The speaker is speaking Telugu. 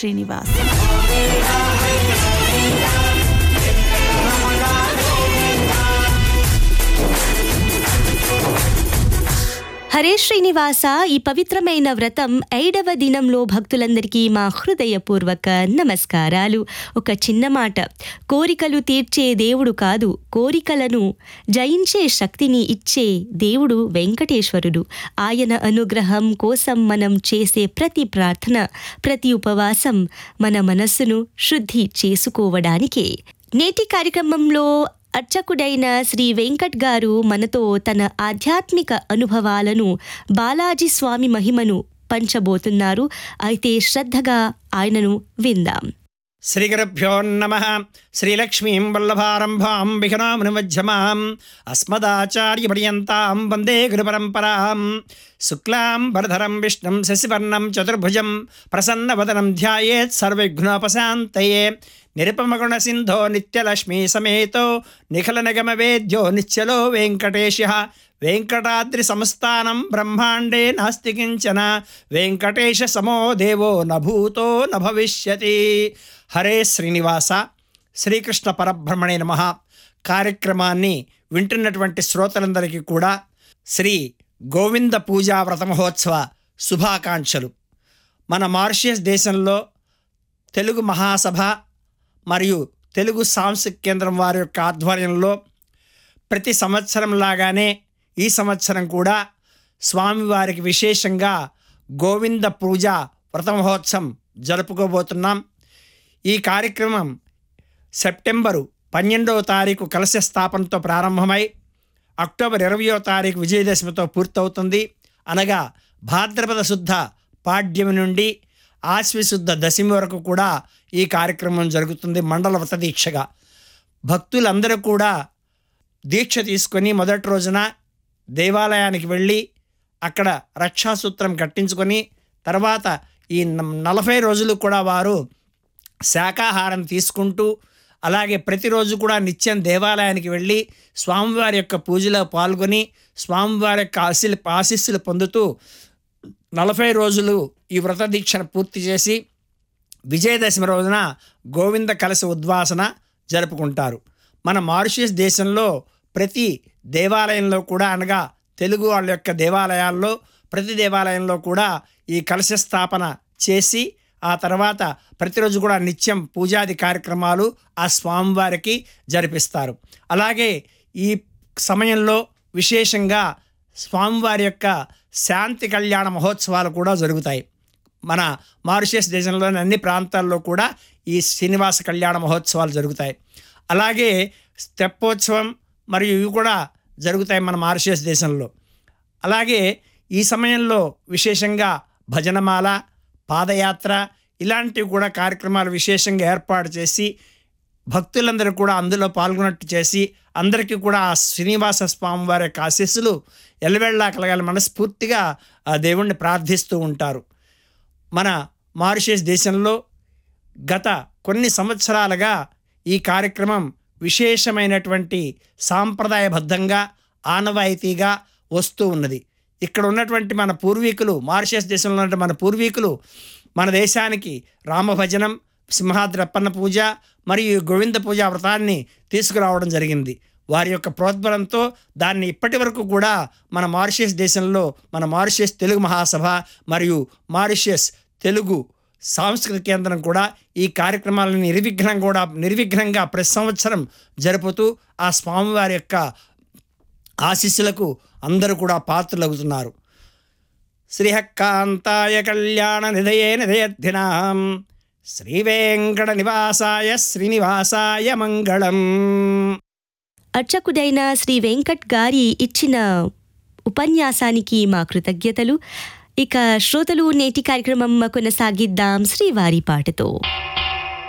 శ్రీనివాస్ హరే శ్రీనివాస ఈ పవిత్రమైన వ్రతం ఐదవ దినంలో భక్తులందరికీ మా హృదయపూర్వక నమస్కారాలు ఒక చిన్న మాట కోరికలు తీర్చే దేవుడు కాదు కోరికలను జయించే శక్తిని ఇచ్చే దేవుడు వెంకటేశ్వరుడు ఆయన అనుగ్రహం కోసం మనం చేసే ప్రతి ప్రార్థన ప్రతి ఉపవాసం మన మనస్సును శుద్ధి చేసుకోవడానికే నేటి కార్యక్రమంలో అర్చకుడైన శ్రీ వెంకట్ గారు మనతో తన ఆధ్యాత్మిక అనుభవాలను బాలాజీ స్వామి మహిమను పంచబోతున్నారు అయితే శ్రద్ధగా ఆయనను విందాం శ్రీగురుభ్యో నమ శ్రీలక్ష్మీం వల్లభారంభాం విఘ్నామునిమధ్యమాం అస్మదాచార్యపర్యంతాం వందే గురుపరంపరాం శుక్లాం వరధరం విష్ణుం శశివర్ణం చతుర్భుజం ప్రసన్నవదనం ధ్యాయేత్ సర్వవిఘ్నోపశాంతయే నిరుపమగుణ సింధో నిత్యలక్ష్మీ సమేతో నిఖలనగమ వేద్యో నిత్యలో వెంకటేశ వెంకటాద్రి సంస్థానం బ్రహ్మాండే నాస్తి కించన వెంకటేశ సమో దేవో నభూతో న భవిష్యతి హరే శ్రీనివాస శ్రీకృష్ణ పరబ్రహ్మణే నమ కార్యక్రమాన్ని వింటున్నటువంటి శ్రోతలందరికీ కూడా శ్రీ గోవింద పూజా వ్రత మహోత్సవ శుభాకాంక్షలు మన మారిషియస్ దేశంలో తెలుగు మహాసభ మరియు తెలుగు సాంస్కృతిక కేంద్రం వారి యొక్క ఆధ్వర్యంలో ప్రతి సంవత్సరం లాగానే ఈ సంవత్సరం కూడా స్వామివారికి విశేషంగా గోవింద పూజ వ్రత మహోత్సవం జరుపుకోబోతున్నాం ఈ కార్యక్రమం సెప్టెంబరు పన్నెండవ తారీఖు కలశ స్థాపనతో ప్రారంభమై అక్టోబర్ ఇరవయో తారీఖు విజయదశమితో పూర్తవుతుంది అనగా భాద్రపద శుద్ధ పాడ్యమి నుండి ఆశ్వశుద్ధ దశమి వరకు కూడా ఈ కార్యక్రమం జరుగుతుంది మండల వ్రత దీక్షగా భక్తులందరూ కూడా దీక్ష తీసుకొని మొదటి రోజున దేవాలయానికి వెళ్ళి అక్కడ రక్షాసూత్రం కట్టించుకొని తర్వాత ఈ న- నలభై రోజులు కూడా వారు శాకాహారం తీసుకుంటూ అలాగే ప్రతిరోజు కూడా నిత్యం దేవాలయానికి వెళ్ళి స్వామివారి యొక్క పూజలో పాల్గొని స్వామివారి యొక్క ఆశీలు ఆశీస్సులు పొందుతూ నలభై రోజులు ఈ వ్రత దీక్షను పూర్తి చేసి విజయదశమి రోజున గోవింద కలశ ఉద్వాసన జరుపుకుంటారు మన మారిషియస్ దేశంలో ప్రతి దేవాలయంలో కూడా అనగా తెలుగు వాళ్ళ యొక్క దేవాలయాల్లో ప్రతి దేవాలయంలో కూడా ఈ కలశ స్థాపన చేసి ఆ తర్వాత ప్రతిరోజు కూడా నిత్యం పూజాది కార్యక్రమాలు ఆ స్వామివారికి జరిపిస్తారు అలాగే ఈ సమయంలో విశేషంగా స్వామివారి యొక్క శాంతి కళ్యాణ మహోత్సవాలు కూడా జరుగుతాయి మన మారిషియస్ దేశంలోని అన్ని ప్రాంతాల్లో కూడా ఈ శ్రీనివాస కళ్యాణ మహోత్సవాలు జరుగుతాయి అలాగే తెప్పోత్సవం మరియు ఇవి కూడా జరుగుతాయి మన మారిషియస్ దేశంలో అలాగే ఈ సమయంలో విశేషంగా భజనమాల పాదయాత్ర ఇలాంటివి కూడా కార్యక్రమాలు విశేషంగా ఏర్పాటు చేసి భక్తులందరూ కూడా అందులో పాల్గొన్నట్టు చేసి అందరికీ కూడా ఆ శ్రీనివాస స్వామి వారి యొక్క ఆశీస్సులు ఎల్లవెళ్ళా కలగాలి మనస్ఫూర్తిగా ఆ దేవుణ్ణి ప్రార్థిస్తూ ఉంటారు మన మారిషియస్ దేశంలో గత కొన్ని సంవత్సరాలుగా ఈ కార్యక్రమం విశేషమైనటువంటి సాంప్రదాయబద్ధంగా ఆనవాయితీగా వస్తూ ఉన్నది ఇక్కడ ఉన్నటువంటి మన పూర్వీకులు మారిషియస్ దేశంలో ఉన్నటువంటి మన పూర్వీకులు మన దేశానికి రామభజనం సింహాద్రప్పన్న పూజ మరియు గోవింద పూజ వ్రతాన్ని తీసుకురావడం జరిగింది వారి యొక్క ప్రోద్బలంతో దాన్ని ఇప్పటి వరకు కూడా మన మారిషియస్ దేశంలో మన మారిషియస్ తెలుగు మహాసభ మరియు మారిషియస్ తెలుగు సాంస్కృతిక కేంద్రం కూడా ఈ కార్యక్రమాలను నిర్విఘ్నం కూడా నిర్విఘ్నంగా ప్రతి సంవత్సరం జరుపుతూ ఆ స్వామివారి యొక్క ఆశీస్సులకు అందరూ కూడా పాత్రలవుతున్నారు శ్రీహక్కాంతాయ కళ్యాణ నిధయే నిధయర్థినాం శ్రీ వెంకట నివాసాయ శ్రీనివాసాయ మంగళం అర్చకుడైన శ్రీ వెంకట్ గారి ఇచ్చిన ఉపన్యాసానికి మా కృతజ్ఞతలు ఇక శ్రోతలు నేటి కార్యక్రమం కొనసాగిద్దాం శ్రీవారి పాటతో